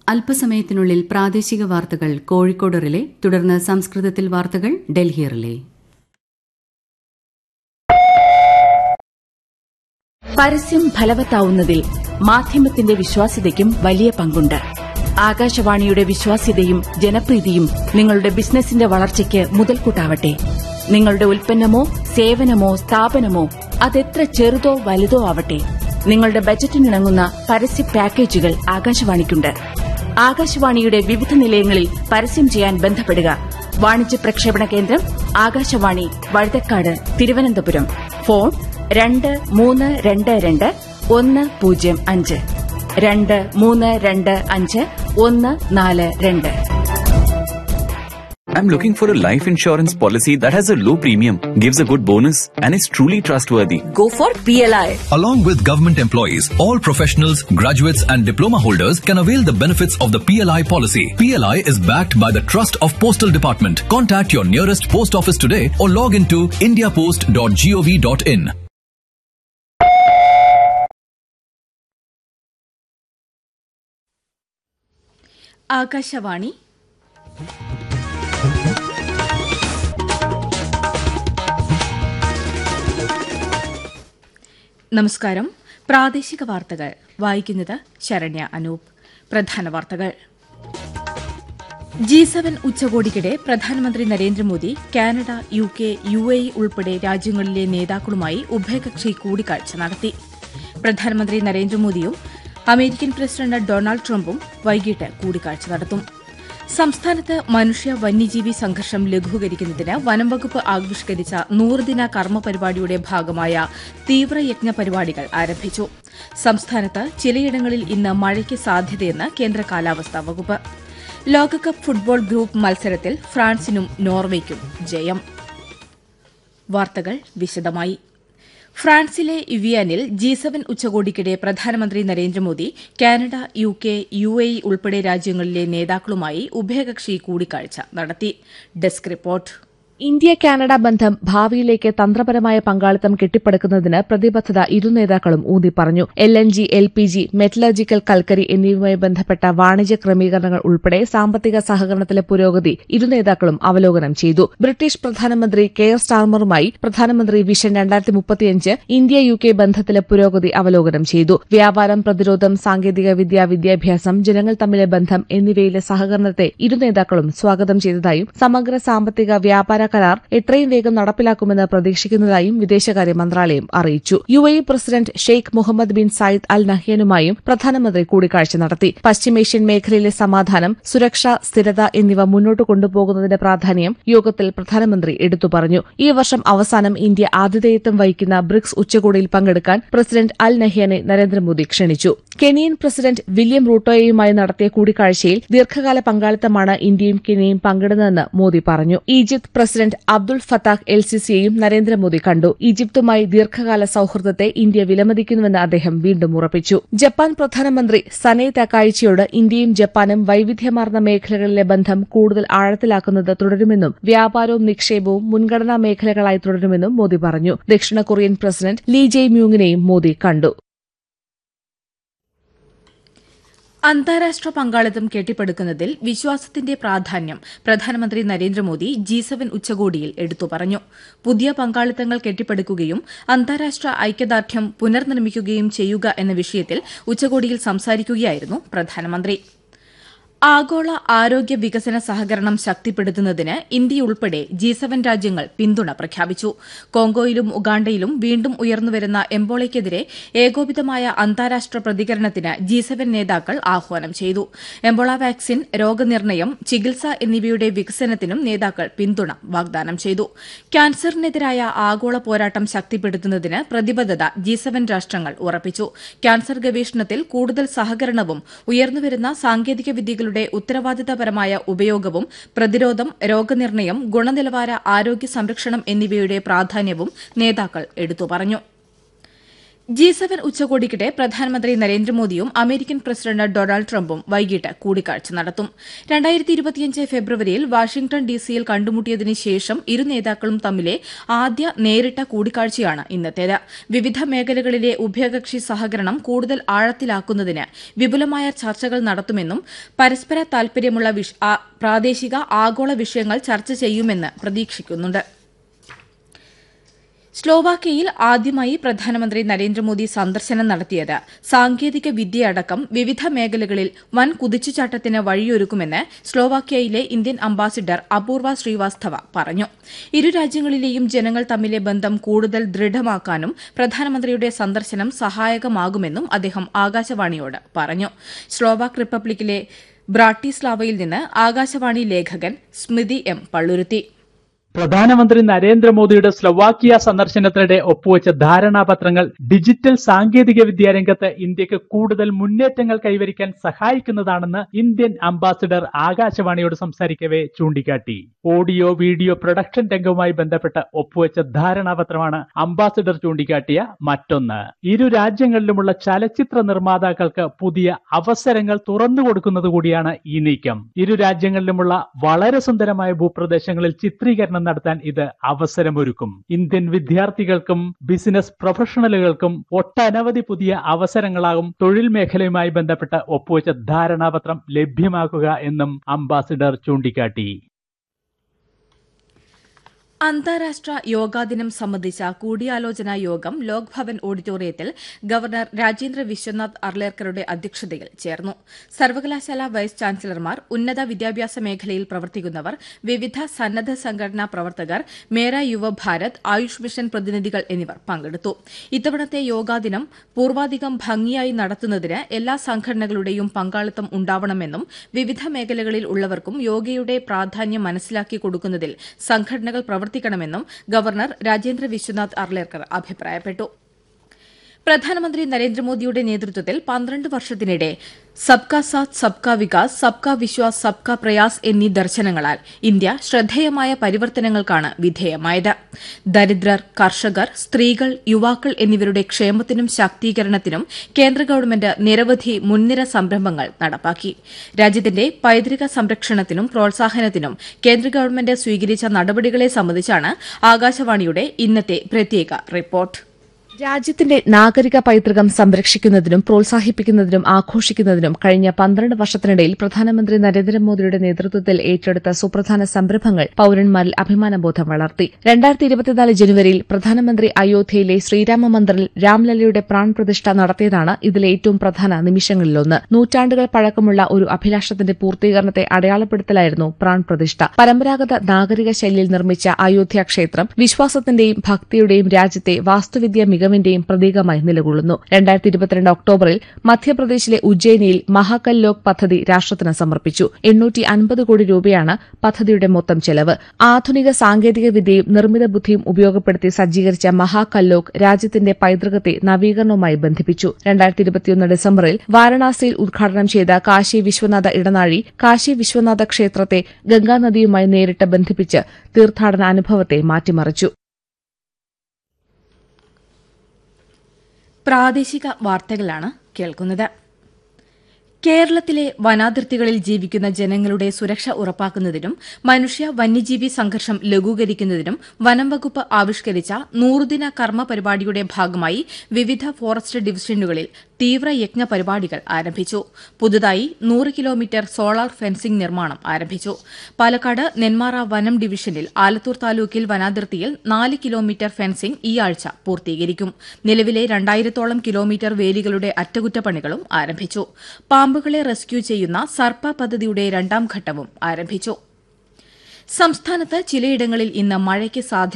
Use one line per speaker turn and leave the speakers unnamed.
അല്പസമയത്തിനുള്ളിൽ പ്രാദേശിക വാർത്തകൾ കോഴിക്കോട് റിലേ തുടർന്ന് സംസ്കൃതത്തിൽ വാർത്തകൾ ഡൽഹി റിലേ
പരസ്യം ഫലവത്താവുന്നതിൽ മാധ്യമത്തിന്റെ വിശ്വാസ്യതയ്ക്കും വലിയ പങ്കുണ്ട് ആകാശവാണിയുടെ വിശ്വാസ്യതയും ജനപ്രീതിയും നിങ്ങളുടെ ബിസിനസിന്റെ വളർച്ചയ്ക്ക് മുതൽക്കൂട്ടാവട്ടെ നിങ്ങളുടെ ഉൽപ്പന്നമോ സേവനമോ സ്ഥാപനമോ അതെത്ര ചെറുതോ വലുതോ ആവട്ടെ നിങ്ങളുടെ ബജറ്റിനിണങ്ങുന്ന പരസ്യ പാക്കേജുകൾ ആകാശവാണിക്കുണ്ട് ആകാശവാണിയുടെ വിവിധ നിലയങ്ങളിൽ പരസ്യം ചെയ്യാൻ ബന്ധപ്പെടുക വാണിജ്യ പ്രക്ഷേപണ കേന്ദ്രം ആകാശവാണി വഴുതക്കാട് തിരുവനന്തപുരം ഫോൺ രണ്ട് മൂന്ന് രണ്ട് രണ്ട് ഒന്ന് പൂജ്യം അഞ്ച് രണ്ട് മൂന്ന് രണ്ട് അഞ്ച് ഒന്ന് നാല് രണ്ട്
I'm looking for a life insurance policy that has a low premium, gives a good bonus, and is truly trustworthy.
Go for PLI.
Along with government employees, all professionals, graduates and diploma holders can avail the benefits of the PLI policy. PLI is backed by the Trust of Postal Department. Contact your nearest post office today or log into indiapost.gov.in.
Akashvani നമസ്കാരം പ്രാദേശിക വാർത്തകൾ വായിക്കുന്നത് ശരണ്യ അനൂപ് പ്രധാന വാർത്തകൾ G seven ഉച്ചകോടിക്കിടെ പ്രധാനമന്ത്രി Narendra Modi Canada U K U A ഉൾപ്പെടെ രാജ്യങ്ങളിലെ നേതാക്കളുമായി ഉഭയകക്ഷി കൂടിക്കാഴ്ച നടത്തി പ്രധാനമന്ത്രി നരേന്ദ്രമോദിയും അമേരിക്കൻ പ്രസിഡന്റ് ഡൊണാൾഡ് ട്രംപും വൈകിട്ട് കൂടിക്കാഴ്ച നടത്തും സംസ്ഥാനത്ത് മനുഷ്യ വന്യജീവി സംഘർഷം ലഘൂകരിക്കുന്നതിന് വനംവകുപ്പ് ആവിഷ്കരിച്ച നൂറുദിന കർമ്മ പരിപാടിയുടെ ഭാഗമായ തീവ്രയജ്ഞ പരിപാടികൾ ആരംഭിച്ചു സംസ്ഥാനത്ത് ചിലയിടങ്ങളിൽ ഇന്ന് മഴയ്ക്ക് സാധ്യതയെന്ന് കേന്ദ്ര കാലാവസ്ഥാ വകുപ്പ് ലോകകപ്പ് ഫുട്ബോൾ ഗ്രൂപ്പ് മത്സരത്തിൽ ഫ്രാൻസിനും നോർവേയ്ക്കും ജയം വാർത്തകൾ വിശദമായി ഫ്രാൻസിലെ ഇവിയാനിൽ ജി സെവൻ ഉച്ചകോടിക്കിടെ പ്രധാനമന്ത്രി Narendra Modi Canada U K U A ഉൾപ്പെടെ രാജ്യങ്ങളിലെ നേതാക്കളുമായി ഉഭയകക്ഷി കൂടിക്കാഴ്ച നടത്തി ഡെസ്ക് റിപ്പോർട്ട്
ഇന്ത്യ കാനഡ ബന്ധം ഭാവിയിലേക്ക് തന്ത്രപരമായ പങ്കാളിത്തം കെട്ടിപ്പടുക്കുന്നതിന് പ്രതിബദ്ധത ഇരു നേതാക്കളും ഊന്നി പറഞ്ഞു L N G L P G metallurgical കൽക്കരി എന്നിവയുമായി ബന്ധപ്പെട്ട വാണിജ്യ ക്രമീകരണങ്ങൾ ഉൾപ്പെടെ സാമ്പത്തിക സഹകരണത്തിലെ പുരോഗതി ഇരു നേതാക്കളും അവലോകനം ചെയ്തു ബ്രിട്ടീഷ് പ്രധാനമന്ത്രി കെയർ സ്റ്റാർമറുമായി പ്രധാനമന്ത്രി വിഷൻ രണ്ടായിരത്തി മുപ്പത്തിയഞ്ച് ഇന്ത്യ യു കെ ബന്ധത്തിലെ പുരോഗതി അവലോകനം ചെയ്തു വ്യാപാരം പ്രതിരോധം സാങ്കേതിക വിദ്യ വിദ്യാഭ്യാസം ജനങ്ങൾ തമ്മിലെ ബന്ധം എന്നിവയിലെ സഹകരണത്തെ ഇരു നേതാക്കളും സ്വാഗതം ചെയ്തതായും സമഗ്ര സാമ്പത്തിക വ്യാപാര കരാർ എത്രയും വേഗം നടപ്പിലാക്കുമെന്ന് പ്രതീക്ഷിക്കുന്നതായും വിദേശകാര്യ മന്ത്രാലയം അറിയിച്ചു U A president Sheikh Mohammed bin Zayed Al നഹ്യാനുമായും പ്രധാനമന്ത്രി കൂടിക്കാഴ്ച നടത്തി പശ്ചിമേഷ്യൻ മേഖലയിലെ സമാധാനം സുരക്ഷ സ്ഥിരത എന്നിവ മുന്നോട്ട് കൊണ്ടുപോകുന്നതിന്റെ പ്രാധാന്യം യോഗത്തിൽ പ്രധാനമന്ത്രി എടുത്തു പറഞ്ഞു ഈ വർഷം അവസാനം ഇന്ത്യ ആതിഥേയത്വം വഹിക്കുന്ന ബ്രിക്സ് ഉച്ചകോടിയിൽ പങ്കെടുക്കാൻ പ്രസിഡന്റ് അൽ നഹ്യാനെ നരേന്ദ്രമോദി ക്ഷണിച്ചു കെനിയൻ പ്രസിഡന്റ് വില്യം റൂട്ടോയുമായി നടത്തിയ കൂടിക്കാഴ്ചയിൽ ദീർഘകാല പങ്കാളിത്തമാണ് ഇന്ത്യയും കെനിയയും പങ്കിടുന്നതെന്ന് മോദി പറഞ്ഞു Egypt president Abdul Fattah El സിസിയെയും നരേന്ദ്രമോദി കണ്ടു ഈജിപ്തുമായി ദീർഘകാല സൌഹൃദത്തെ ഇന്ത്യ വിലമതിക്കുന്നുവെന്ന് അദ്ദേഹം വീണ്ടും ഉറപ്പിച്ചു ജപ്പാൻ പ്രധാനമന്ത്രി സനേ തക്കായിച്ചിയോട് ഇന്ത്യയും ജപ്പാനും വൈവിധ്യമാർന്ന മേഖലകളിലെ ബന്ധം കൂടുതൽ ആഴത്തിലാക്കുന്നത് തുടരുമെന്നും വ്യാപാരവും നിക്ഷേപവും മുൻഗണനാ മേഖലകളായി തുടരുമെന്നും മോദി പറഞ്ഞു ദക്ഷിണ കൊറിയൻ പ്രസിഡന്റ് ലീ ജെയ് മ്യൂങ്ങിനെയും മോദി കണ്ടു
അന്താരാഷ്ട്ര പങ്കാളിത്തം കെട്ടിപ്പടുക്കുന്നതിൽ വിശ്വാസത്തിന്റെ പ്രാധാന്യം പ്രധാനമന്ത്രി നരേന്ദ്രമോദി ജി സെവൻ ഉച്ചകോടിയിൽ എടുത്തു പറഞ്ഞു പുതിയ പങ്കാളിത്തങ്ങൾ കെട്ടിപ്പടുക്കുകയും അന്താരാഷ്ട്ര ഐക്യദാർഢ്യം പുനർനിർമ്മിക്കുകയും ചെയ്യുക എന്ന വിഷയത്തിൽ ഉച്ചകോടിയിൽ സംസാരിക്കുകയായിരുന്നു പ്രധാനമന്ത്രി ആഗോള ആരോഗ്യ വികസന സഹകരണം ശക്തിപ്പെടുത്തുന്നതിന് ഇന്ത്യയുൾപ്പെടെ ജി സെവൻ രാജ്യങ്ങൾ പിന്തുണ പ്രഖ്യാപിച്ചു കോങ്കോയിലും ഉഗാണ്ടയിലും വീണ്ടും ഉയർന്നുവരുന്ന എംബോളയ്ക്കെതിരെ ഏകോപിതമായ അന്താരാഷ്ട്ര പ്രതികരണത്തിന് ജി സെവൻ നേതാക്കൾ ആഹ്വാനം ചെയ്തു എംബോള വാക്സിൻ രോഗനിർണയം ചികിത്സ എന്നിവയുടെ വികസനത്തിനും നേതാക്കൾ പിന്തുണ വാഗ്ദാനം ചെയ്തു ക്യാൻസറിനെതിരായ ആഗോള പോരാട്ടം ശക്തിപ്പെടുത്തുന്നതിന് പ്രതിബദ്ധത ജി സെവൻ രാഷ്ട്രങ്ങൾ ഉറപ്പിച്ചു ക്യാൻസർ ഗവേഷണത്തിൽ കൂടുതൽ സഹകരണവും ഉയർന്നുവരുന്ന സാങ്കേതിക വിദ്യകളുടെ ഉത്തരവാദിത്തപരമായ ഉപയോഗവും പ്രതിരോധം രോഗനിർണയം ഗുണനിലവാര ആരോഗ്യ സംരക്ഷണം എന്നിവയുടെ പ്രാധാന്യവും നേതാക്കൾ എടുത്തു പറഞ്ഞു ജി സെവൻ ഉച്ചകോടിക്കിടെ പ്രധാനമന്ത്രി നരേന്ദ്രമോദിയും അമേരിക്കൻ പ്രസിഡന്റ് ഡൊണാൾഡ് ട്രംപും വൈകിട്ട് കൂടിക്കാഴ്ച നടത്തും രണ്ടായിരത്തി ഇരുപത്തിയഞ്ച് ഫെബ്രുവരിയിൽ വാഷിംഗ്ടൺ ഡിസിയിൽ കണ്ടുമുട്ടിയതിനു ശേഷം ഇരു നേതാക്കളും തമ്മിലെ ആദ്യ നേരിട്ട കൂടിക്കാഴ്ചയാണ് ഇന്നത്തേത് വിവിധ മേഖലകളിലെ ഉഭയകക്ഷി സഹകരണം കൂടുതൽ ആഴത്തിലാക്കുന്നതിന് വിപുലമായ ചർച്ചകൾ നടത്തുമെന്നും പരസ്പര താൽപര്യമുള്ള പ്രാദേശിക ആഗോള വിഷയങ്ങൾ ചർച്ച ചെയ്യുമെന്ന് പ്രതീക്ഷിക്കുന്നുണ്ട് സ്ലോവാക്യയിൽ ആദ്യമായി പ്രധാനമന്ത്രി നരേന്ദ്രമോദി സന്ദർശനം നടത്തിയത് സാങ്കേതിക വിദ്യയടക്കം വിവിധ മേഖലകളിൽ വൻ കുതിച്ചുചാട്ടത്തിന് വഴിയൊരുക്കുമെന്ന് സ്ലോവാക്യയിലെ ഇന്ത്യൻ അംബാസിഡർ അപൂർവ ശ്രീവാസ്തവ പറഞ്ഞു ഇരു രാജ്യങ്ങളിലെയും ജനങ്ങൾ തമ്മിലെ ബന്ധം കൂടുതൽ ദൃഢമാക്കാനും പ്രധാനമന്ത്രിയുടെ സന്ദർശനം സഹായകമാകുമെന്നും അദ്ദേഹം ആകാശവാണിയോട് പറഞ്ഞു സ്ലോവാക് റിപ്പബ്ലിക്കിലെ ബ്രാട്ടിസ്ലാവയിൽ നിന്ന് ആകാശവാണി ലേഖകൻ സ്മിതി എം പള്ളുരുത്തി
പ്രധാനമന്ത്രി നരേന്ദ്രമോദിയുടെ സ്ലൊവാക്കിയ സന്ദർശനത്തിനിടെ ഒപ്പുവെച്ച ധാരണാപത്രങ്ങൾ ഡിജിറ്റൽ സാങ്കേതിക വിദ്യാ രംഗത്ത് ഇന്ത്യക്ക് കൂടുതൽ മുന്നേറ്റങ്ങൾ കൈവരിക്കാൻ സഹായിക്കുന്നതാണെന്ന് ഇന്ത്യൻ അംബാസിഡർ ആകാശവാണിയോട് സംസാരിക്കവെ ചൂണ്ടിക്കാട്ടി ഓഡിയോ വീഡിയോ പ്രൊഡക്ഷൻ രംഗവുമായി ബന്ധപ്പെട്ട് ഒപ്പുവെച്ച ധാരണാപത്രമാണ് അംബാസിഡർ ചൂണ്ടിക്കാട്ടിയ മറ്റൊന്ന് ഇരു രാജ്യങ്ങളിലുമുള്ള ചലച്ചിത്ര നിർമ്മാതാക്കൾക്ക് പുതിയ അവസരങ്ങൾ തുറന്നു കൊടുക്കുന്നത് കൂടിയാണ് ഈ നീക്കം ഇരു രാജ്യങ്ങളിലുമുള്ള വളരെ സുന്ദരമായ ഭൂപ്രദേശങ്ങളിൽ ചിത്രീകരണം നടത്താൻ ഇത് അവസരമൊരുക്കും ഇന്ത്യൻ വിദ്യാർത്ഥികൾക്കും ബിസിനസ് പ്രൊഫഷണലുകൾക്കും ഒട്ടനവധി പുതിയ അവസരങ്ങളാകും തൊഴിൽ മേഖലയുമായി ബന്ധപ്പെട്ട് ഒപ്പുവെച്ച ധാരണാപത്രം ലഭ്യമാക്കുക എന്നും അംബാസിഡർ ചൂണ്ടിക്കാട്ടി
അന്താരാഷ്ട്ര യോഗാ ദിനം സംബന്ധിച്ച കൂടിയാലോചനാ യോഗം ലോക് ഭവൻ ഓഡിറ്റോറിയത്തിൽ ഗവർണർ രാജേന്ദ്ര വിശ്വനാഥ് അർലേക്കറുടെ അധ്യക്ഷതയിൽ ചേർന്നു സർവകലാശാല വൈസ് ചാൻസലർമാർ ഉന്നത വിദ്യാഭ്യാസ മേഖലയിൽ പ്രവർത്തിക്കുന്നവർ വിവിധ സന്നദ്ധ സംഘടനാ പ്രവർത്തകർ മേര യുവ ഭാരത് ആയുഷ് മിഷൻ പ്രതിനിധികൾ എന്നിവർ പങ്കെടുത്തു ഇത്തവണത്തെ യോഗാ ദിനം പൂർവാധികം ഭംഗിയായി നടത്തുന്നതിന് എല്ലാ സംഘടനകളുടെയും പങ്കാളിത്തം ഉണ്ടാവണമെന്നും വിവിധ മേഖലകളിൽ ഉള്ളവർക്കും യോഗയുടെ പ്രാധാന്യം മനസ്സിലാക്കി കൊടുക്കുന്നതിൽ സംഘടനകൾ പ്രവർത്തിക്കണമെന്നും ഗവർണർ രാജേന്ദ്ര വിശ്വനാഥ് അർലേക്കർ അഭിപ്രായപ്പെട്ടു പ്രധാനമന്ത്രി നരേന്ദ്രമോദിയുടെ നേതൃത്വത്തിൽ പന്ത്രണ്ട് വർഷത്തിനിടെ സബ്കാ സാത്ത് സബ്കാ വികാസ് സബ്കാ വിശ്വാസ് സബ്കാ പ്രയാസ് എന്നീ ദർശനങ്ങളാൽ ഇന്ത്യ ശ്രദ്ധേയമായ പരിവർത്തനങ്ങൾക്കാണ് വിധേയമായത് ദരിദ്രർ കർഷകർ സ്ത്രീകൾ യുവാക്കൾ എന്നിവരുടെ ക്ഷേമത്തിനും ശാക്തീകരണത്തിനും കേന്ദ്ര ഗവൺമെന്റ് നിരവധി മുൻനിര സംരംഭങ്ങൾ നടപ്പാക്കി രാജ്യത്തിന്റെ പൈതൃക സംരക്ഷണത്തിനും പ്രോത്സാഹനത്തിനും കേന്ദ്ര ഗവൺമെന്റ് സ്വീകരിച്ച നടപടികളെ സംബന്ധിച്ചാണ് ആകാശവാണിയുടെ ഇന്നത്തെ പ്രത്യേക റിപ്പോർട്ട്
രാജ്യത്തിന്റെ നാഗരിക പൈതൃകം സംരക്ഷിക്കുന്നതിനും പ്രോത്സാഹിപ്പിക്കുന്നതിനും ആഘോഷിക്കുന്നതിനും കഴിഞ്ഞ പന്ത്രണ്ട് വർഷത്തിനിടയിൽ പ്രധാനമന്ത്രി നരേന്ദ്രമോദിയുടെ നേതൃത്വത്തിൽ ഏറ്റെടുത്ത സുപ്രധാന സംരംഭങ്ങൾ പൌരന്മാരിൽ അഭിമാനബോധം വളർത്തി രണ്ടായിരത്തി ഇരുപത്തിനാല് ജനുവരിയിൽ പ്രധാനമന്ത്രി അയോധ്യയിലെ ശ്രീരാമ മന്ദിറിൽ രാംലല്ലയുടെ പ്രാൺപ്രതിഷ്ഠ നടത്തിയതാണ് ഇതിലെ ഏറ്റവും പ്രധാന നിമിഷങ്ങളിലൊന്ന് നൂറ്റാണ്ടുകൾ പഴക്കമുള്ള ഒരു അഭിലാഷത്തിന്റെ പൂർത്തീകരണത്തെ അടയാളപ്പെടുത്തലായിരുന്നു പ്രാൺപ്രതിഷ്ഠ പരമ്പരാഗത നാഗരിക ശൈലിയിൽ നിർമ്മിച്ച അയോധ്യ ക്ഷേത്രം വിശ്വാസത്തിന്റെയും ഭക്തിയുടെയും രാജ്യത്തെ വാസ്തുവിദ്യ മികവിന്റെയും പ്രതീകമായി നിലകൊള്ളുന്നു രണ്ടായിരത്തി ഇരുപത്തിരണ്ട് ഒക്ടോബറിൽ മധ്യപ്രദേശിലെ ഉജ്ജയിനിയിൽ മഹാകൽ ലോക് പദ്ധതി രാഷ്ട്രത്തിന് സമർപ്പിച്ചു എണ്ണൂറ്റി അൻപത് കോടി രൂപയാണ് പദ്ധതിയുടെ മൊത്തം ചെലവ് ആധുനിക സാങ്കേതിക വിദ്യയും നിർമ്മിത ബുദ്ധിയും ഉപയോഗപ്പെടുത്തി സജ്ജീകരിച്ച മഹാകല്ലോക് രാജ്യത്തിന്റെ പൈതൃകത്തെ നവീകരണവുമായി ബന്ധിപ്പിച്ചു രണ്ടായിരത്തി ഇരുപത്തിയൊന്ന് ഡിസംബറിൽ വാരണാസിയിൽ ഉദ്ഘാടനം ചെയ്ത കാശി വിശ്വനാഥ ഇടനാഴി കാശി വിശ്വനാഥ ക്ഷേത്രത്തെ ഗംഗാനദിയുമായി നേരിട്ട് ബന്ധിപ്പിച്ച് തീർത്ഥാടന അനുഭവത്തെ മാറ്റിമറിച്ചു
പ്രാദേശിക വാർത്തകളാണ് കേൾക്കുന്നത് കേരളത്തിലെ വനാതിർത്തികളിൽ ജീവിക്കുന്ന ജനങ്ങളുടെ സുരക്ഷ ഉറപ്പാക്കുന്നതിനും മനുഷ്യ വന്യജീവി സംഘർഷം ലഘൂകരിക്കുന്നതിനും വനം വകുപ്പ് ആവിഷ്കരിച്ച നൂറുദിന കർമ്മ പരിപാടിയുടെ ഭാഗമായി വിവിധ ഫോറസ്റ്റ് ഡിവിഷനുകളിൽ തീവ്രയജ്ഞ പരിപാടികൾ ആരംഭിച്ചു പുതുതായി നൂറ് കിലോമീറ്റർ സോളാർ ഫെൻസിംഗ് നിർമ്മാണം ആരംഭിച്ചു പാലക്കാട് നെന്മാറ വനം ഡിവിഷനിൽ ആലത്തൂർ താലൂക്കിൽ വനാതിർത്തിയിൽ നാല് കിലോമീറ്റർ ഫെൻസിംഗ് ഈ ആഴ്ച പൂർത്തീകരിക്കും നിലവിലെ രണ്ടായിരത്തോളം കിലോമീറ്റർ വേലികളുടെ അറ്റകുറ്റപ്പണികളും ആരംഭിച്ചു പാമ്പുകളെ റെസ്ക്യൂ ചെയ്യുന്ന സർപ്പ പദ്ധതിയുടെ രണ്ടാം ഘട്ടവും ആരംഭിച്ചു സംസ്ഥാനത്ത് ചിലയിടങ്ങളിൽ ഇന്ന് മഴയ്ക്ക് സാധ്യത